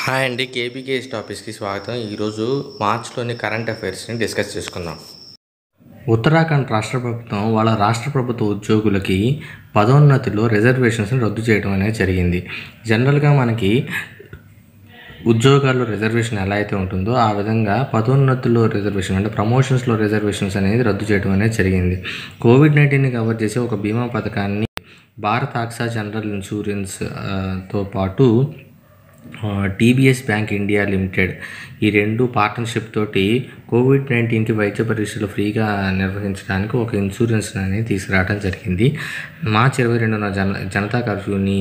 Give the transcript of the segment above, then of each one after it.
hi అండి KBKS టాపిక్స్కి స్వాగతం ఈరోజు మార్చ్లోని కరెంట్ అఫైర్స్ని డిస్కస్ చేసుకుందాం ఉత్తరాఖండ్ రాష్ట్ర ప్రభుత్వం వాళ్ళ రాష్ట్ర ప్రభుత్వ ఉద్యోగులకి పదోన్నతిలో రిజర్వేషన్స్ని రద్దు చేయడం అనేది జరిగింది జనరల్గా మనకి ఉద్యోగాల్లో రిజర్వేషన్ ఎలా అయితే ఉంటుందో ఆ విధంగా పదోన్నతిలో రిజర్వేషన్ అంటే ప్రమోషన్స్లో రిజర్వేషన్స్ అనేది రద్దు చేయడం అనేది జరిగింది కోవిడ్ నైన్టీన్ని కవర్ చేసే ఒక బీమా పథకాన్ని భారత్ ఆక్సా జనరల్ ఇన్సూరెన్స్ ఆ, తో పాటు టీబీఎస్ బ్యాంక్ ఇండియా లిమిటెడ్ ఈ రెండు పార్ట్నర్షిప్ తోటి కోవిడ్ నైన్టీన్కి వైద్య పరీక్షలు ఫ్రీగా నిర్వహించడానికి ఒక ఇన్సూరెన్స్ అనేది తీసుకురావడం జరిగింది మార్చి ఇరవై రెండున జన జనతా కర్ఫ్యూని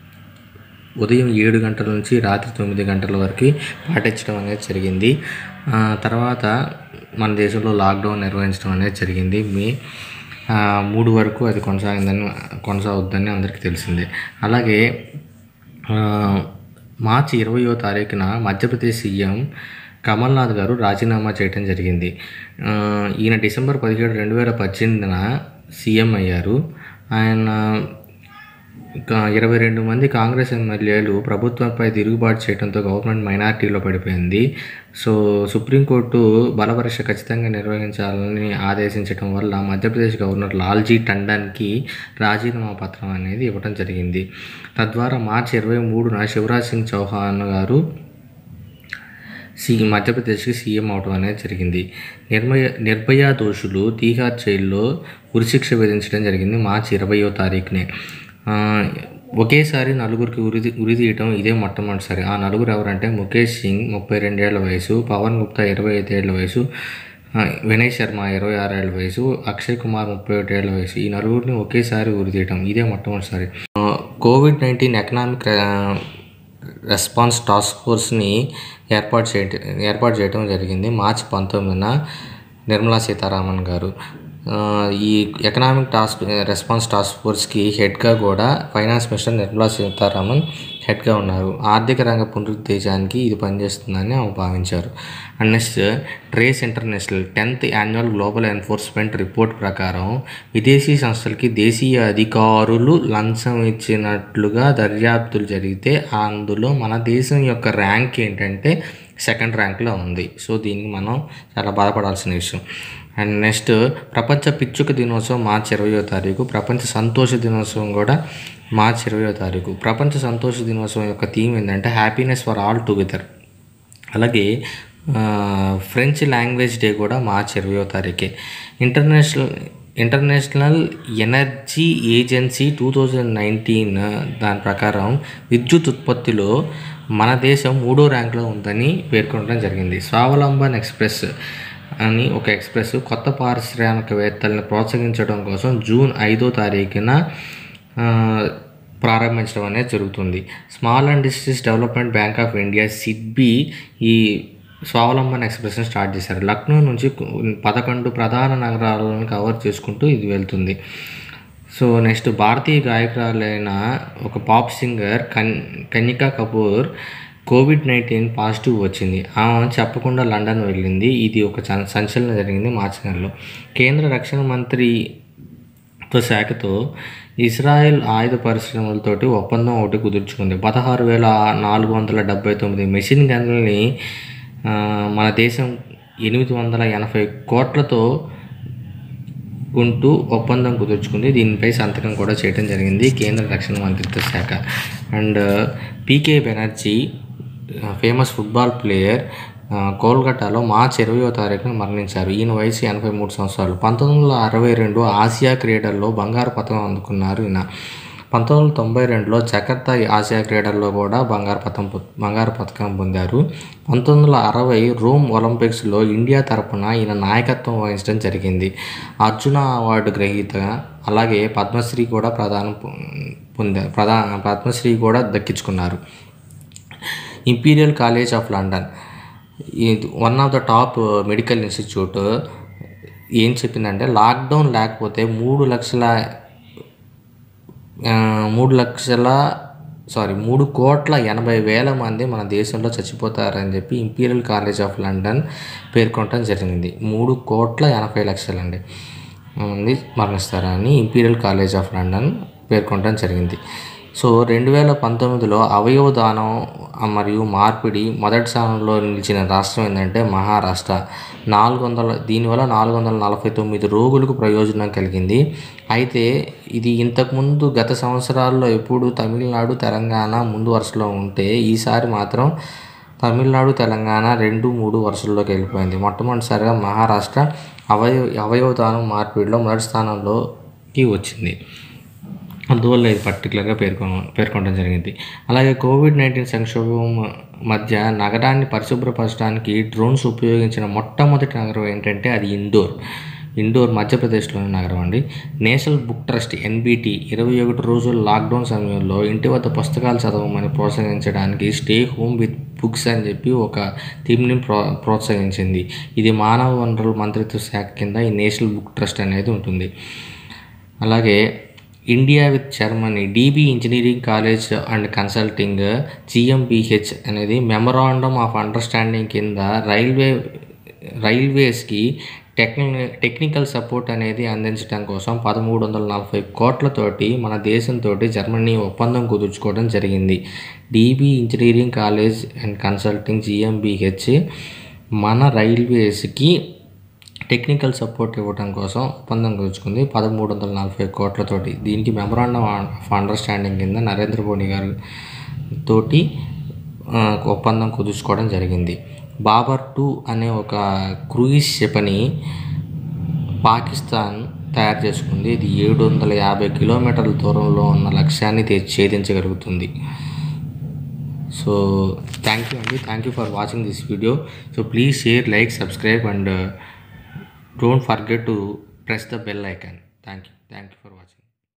ఉదయం ఏడు గంటల నుంచి రాత్రి తొమ్మిది గంటల వరకు పాటించడం అనేది జరిగింది ఆ, తర్వాత మన దేశంలో లాక్డౌన్ నిర్వహించడం అనేది జరిగింది మే ఆ, మూడు వరకు అది కొనసాగిందని కొనసాగుద్దని అందరికీ తెలిసిందే అలాగే ఆ, మార్చి ఇరవయో తారీఖున మధ్యప్రదేశ్ సీఎం కమల్నాథ్ గారు రాజీనామా చేయడం జరిగింది ఆ, ఈయన డిసెంబర్ పదిహేడు రెండు వేల పద్దెనిమిదిన సీఎం అయ్యారు ఆయన ఇంకా ఇరవై రెండు మంది కాంగ్రెస్ ఎమ్మెల్యేలు ప్రభుత్వంపై తిరుగుబాటు చేయడంతో గవర్నమెంట్ మైనార్టీలో పడిపోయింది సో సుప్రీంకోర్టు బలపరీక్ష ఖచ్చితంగా నిర్వహించాలని ఆదేశించడం వల్ల మధ్యప్రదేశ్ గవర్నర్ లాల్జీ టండన్కి రాజీనామా పత్రం అనేది ఇవ్వడం జరిగింది తద్వారా మార్చి ఇరవై మూడున శివరాజ్ సింగ్ చౌహాన్ గారు సి మధ్యప్రదేశ్కి సీఎం అవడం అనేది జరిగింది నిర్మయ నిర్భయ దోషులు తీహార్ జైల్లో ఉరిశిక్ష విధించడం జరిగింది మార్చి ఇరవయో తారీఖునే ఆ, ఒకేసారి నలుగురికి ఉరి ఉరి తీయటం ఇదే మొట్టమొదటిసారి ఆ నలుగురు ఎవరంటే ముఖేష్ సింగ్ ముప్పై రెండేళ్ల వయసు పవన్ గుప్తా ఇరవై ఐదేళ్ల వయసు ఆ, వినయ్ శర్మ ఇరవై ఆరేళ్ల వయసు అక్షయ్ కుమార్ ముప్పై ఒకటేళ్ల వయసు ఈ నలుగురిని ఒకేసారి ఉరి తీయటం ఇదే మొట్టమొదటిసారి ఆ, కోవిడ్ నైన్టీన్ ఎకనామిక్ ఆ, రెస్పాన్స్ టాస్క్ ఫోర్స్ని ఏర్పాటు చేయట ఏర్పాటు చేయడం జరిగింది మార్చి పంతొమ్మిదిన నిర్మలా సీతారామన్ గారు ఆ, ఈ ఎకనామిక్ టాస్క్ రెస్పాన్స్ టాస్క్ ఫోర్స్కి హెడ్గా కూడా ఫైనాన్స్ మినిస్టర్ నిర్మలా సీతారామన్ హెడ్గా ఉన్నారు ఆర్థిక రంగ పునరుద్ధేశానికి ఇది పనిచేస్తుందని ఆమె భావించారు and next trace international tenth annual global enforcement report ప్రకారం విదేశీ సంస్థలకి దేశీయ అధికారులు లంచం ఇచ్చినట్లుగా దర్యాప్తులు జరిగితే అందులో మన దేశం యొక్క ర్యాంక్ ఏంటంటే సెకండ్ ర్యాంక్లో ఉంది సో దీనికి మనం చాలా బాధపడాల్సిన విషయం అండ్ నెక్స్ట్ ప్రపంచ పిచ్చుక దినోత్సవం మార్చి ఇరవయో తారీఖు ప్రపంచ సంతోష దినోత్సవం కూడా మార్చి ఇరవయో తారీఖు ప్రపంచ సంతోష దినోత్సవం యొక్క థీమ్ ఏంటంటే హ్యాపీనెస్ ఫర్ ఆల్ టుగెదర్ అలాగే ఆ, ఫ్రెంచ్ లాంగ్వేజ్ డే కూడా మార్చి ఇరవయో తారీఖే international international energy agency two thousand nineteen దాని ప్రకారం విద్యుత్ ఉత్పత్తిలో మన దేశం మూడో ర్యాంక్లో ఉందని పేర్కొనడం జరిగింది స్వావలంబన్ ఎక్స్ప్రెస్ అని ఒక ఎక్స్ప్రెస్ కొత్త పారిశ్రామికవేత్తలను ప్రోత్సహించడం కోసం జూన్ ఐదో తారీఖున ఆ, ప్రారంభించడం అనేది జరుగుతుంది small and industries development bank of India SIDBI ఈ స్వావలంబన్ ఎక్స్ప్రెస్ని స్టార్ట్ చేశారు లక్నో నుంచి పదకొండు ప్రధాన నగరాలను కవర్ చేసుకుంటూ ఇది వెళ్తుంది సో నెక్స్ట్ భారతీయ గాయకురాలైన ఒక పాప్ సింగర్ కన్ Kanika Kapoor covid nineteen positive వచ్చింది ఆమె చెప్పకుండా లండన్ వెళ్ళింది ఇది ఒక చ- సంచలనం జరిగింది మార్చి నెలలో కేంద్ర రక్షణ మంత్రి తో శాఖతో ఇజ్రాయెల్ ఆయుధ పరిశ్రమలతోటి ఒప్పందం ఒకటి కుదుర్చుకుంది పదహారు వేల నాలుగు వందల డెబ్బై తొమ్మిది మెషిన్ గన్లని ఆ, మన దేశం ఎనిమిది వందల ఎనభై కోట్లతో ఉంటూ ఒప్పందం కుదుర్చుకుంది దీనిపై సంతకం కూడా చేయడం జరిగింది కేంద్ర రక్షణ మంత్రిత్వ శాఖ and PK Banerjee famous football player ఆ, కోల్కతాలో మార్చి ఇరవయో తారీఖున మరణించారు ఈయన వయసు ఎనభై మూడు సంవత్సరాలు పంతొమ్మిది వందల అరవై రెండు ఆసియా క్రీడల్లో బంగారు పథకం అందుకున్నారు ఈయన పంతొమ్మిది వందల తొంభై రెండులో జకర్తా ఆసియా క్రీడల్లో కూడా బంగారు పథకం పొ- బంగారు పథకం పొందారు పంతొమ్మిది వందల అరవై రోమ్ ఒలింపిక్స్లో ఇండియా తరపున ఈయన నాయకత్వం వహించడం జరిగింది అర్జున అవార్డు గ్రహీత అలాగే పద్మశ్రీ కూడా ప్రధానం పొ- పొందారు ప్రధాన పద్మశ్రీ కూడా దక్కించుకున్నారు ఇంపీరియల్ కాలేజ్ ఆఫ్ లండన్ ఇది one of the top medical institute ఏం చెప్పిందంటే లాక్డౌన్ లేకపోతే మూడు లక్షల ఆ, మూడు లక్షల సారీ మూడు కోట్ల ఎనభై వేల మంది మన దేశంలో చచ్చిపోతారని చెప్పి ఇంపీరియల్ కాలేజ్ ఆఫ్ లండన్ పేర్కొనడం జరిగింది మూడు కోట్ల ఎనభై లక్షలండి మంది మరణిస్తారని ఇంపీరియల్ కాలేజ్ ఆఫ్ లండన్ పేర్కొనడం జరిగింది సో రెండు వేల పంతొమ్మిదిలో అవయవ దానం ఆ, మరియు మార్పిడి మొదటి స్థానంలో నిలిచిన రాష్ట్రం ఏంటంటే మహారాష్ట్ర నాలుగు వందల దీనివల్ల నాలుగు వందల నలభై తొమ్మిది రోగులకు ప్రయోజనం కలిగింది అయితే ఇది ఇంతకుముందు గత సంవత్సరాల్లో ఎప్పుడు తమిళనాడు తెలంగాణ ముందు వరుసలో ఉంటే ఈసారి మాత్రం తమిళనాడు తెలంగాణ రెండు మూడు వరుసల్లోకి వెళ్ళిపోయింది మొట్టమొదటిసారిగా మహారాష్ట్ర అవయవ అవయవ దానం మార్పిడిలో మొదటి స్థానంలోకి వచ్చింది అందువల్ల ఇది పర్టికులర్గా పేర్కొ పేర్కొనడం జరిగింది అలాగే కోవిడ్ నైన్టీన్ సంక్షోభం మధ్య నగరాన్ని పరిశుభ్రపరచడానికి డ్రోన్స్ ఉపయోగించిన మొట్టమొదటి నగరం ఏంటంటే అది ఇండోర్ ఇండోర్ మధ్యప్రదేశ్లోని నగరం అండి నేషనల్ బుక్ ట్రస్ట్ ఎన్బిటి ఇరవై ఒకటి రోజుల లాక్డౌన్ సమయంలో ఇంటి వద్ద పుస్తకాలు చదవమని ప్రోత్సహించడానికి స్టే హోమ్ విత్ బుక్స్ అని చెప్పి ఒక థీమ్ని ప్రో ప్రోత్సహించింది ఇది మానవ వనరుల మంత్రిత్వ శాఖ కింద ఈ నేషనల్ బుక్ ట్రస్ట్ అనేది ఉంటుంది అలాగే India with Germany DB engineering college and consulting జిఎంబిహెచ్ అనేది మెమరాండమ్ ఆఫ్ అండర్స్టాండింగ్ కింద రైల్వే రైల్వేస్కి టెక్ని టెక్నికల్ సపోర్ట్ అనేది అందించడం కోసం పదమూడు వందల నలభై కోట్లతోటి మన దేశంతో జర్మనీ ఒప్పందం కుదుర్చుకోవడం జరిగింది DB engineering college and consulting జిఎంబిహెచ్ మన రైల్వేస్కి టెక్నికల్ సపోర్ట్ ఇవ్వడం కోసం ఒప్పందం కుదుర్చుకుంది పదమూడు వందల నలభై కోట్లతోటి దీనికి మెమరాండం ఆఫ్ అండర్స్టాండింగ్ కింద నరేంద్ర మోడీ గారు తోటి ఆ, ఒప్పందం కుదుర్చుకోవడం జరిగింది బాబర్ టూ అనే ఒక క్రూయిజ్ షిప్ని పాకిస్తాన్ తయారు చేసుకుంది ఇది ఏడు వందల యాభై కిలోమీటర్ల దూరంలో ఉన్న లక్ష్యాన్ని తే- ఛేదించగలుగుతుంది సో థ్యాంక్ యూ అండి thank you for watching this video so please share like subscribe and don't forget to press the bell icon thank you thank you for watching